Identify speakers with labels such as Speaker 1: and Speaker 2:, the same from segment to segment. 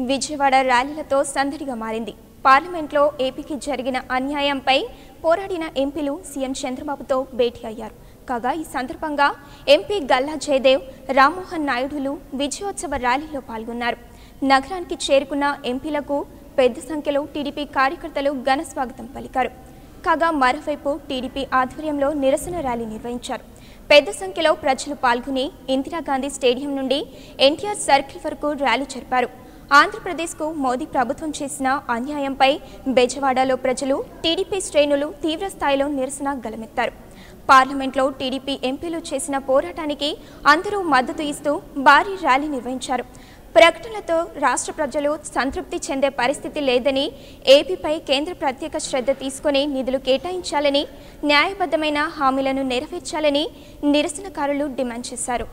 Speaker 1: విజయవాడ ర్యాలీలతో సందడిగా మారింది పార్లమెంట్లో ఏపీకి జరిగిన అన్యాయంపై పోరాడిన ఎంపీలు సీఎం చంద్రబాబుతో భేటీ అయ్యారు కాగా ఈ సందర్భంగా ఎంపీ గల్లా జయదేవ్ రామ్మోహన్ నాయుడులు విజయోత్సవ ర్యాలీలో పాల్గొన్నారు నగరానికి చేరుకున్న ఎంపీలకు పెద్ద సంఖ్యలో టీడీపీ కార్యకర్తలు ఘన స్వాగతం పలికారు కాగా మరోవైపు టీడీపీ ఆధ్వర్యంలో నిరసన ర్యాలీ నిర్వహించారు పెద్ద సంఖ్యలో ప్రజలు పాల్గొని ఇందిరాగాంధీ స్టేడియం నుండి ఎన్టీఆర్ సర్కిల్ వరకు ర్యాలీ జరిపారు ఆంధ్రప్రదేశ్కు మోదీ ప్రభుత్వం చేసిన అన్యాయంపై బెజవాడలో ప్రజలు టీడీపీ శ్రేణులు తీవ్ర స్థాయిలో నిరసన గలమెత్తారు పార్లమెంట్లో టీడీపీ ఎంపీలు చేసిన పోరాటానికి అందరూ మద్దతు ఇస్తూ భారీ ర్యాలీ నిర్వహించారు ప్రకటనలతో రాష్ట్ర ప్రజలు సంతృప్తి చెందే పరిస్థితి లేదని ఏపీపై కేంద్ర ప్రత్యేక శ్రద్ధ తీసుకుని నిధులు కేటాయించాలని న్యాయబద్ధమైన హామీలను నెరవేర్చాలని నిరసనకారులు డిమాండ్ చేశారు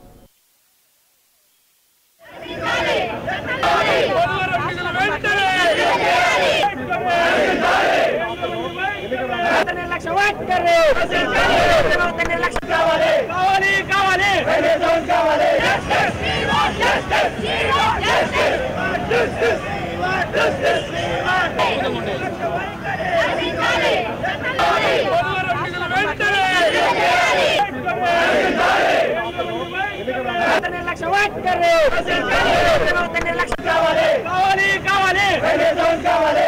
Speaker 2: నిర్లక్ష్యం వాట్కర్రు నిర్లక్ష్యం కావాలి కావాలి కావాలి కావాలి నిర్లక్ష్యం వాట్కర్రు నిర్లక్ష్యం కావాలి కావాలి కావాలి కావాలి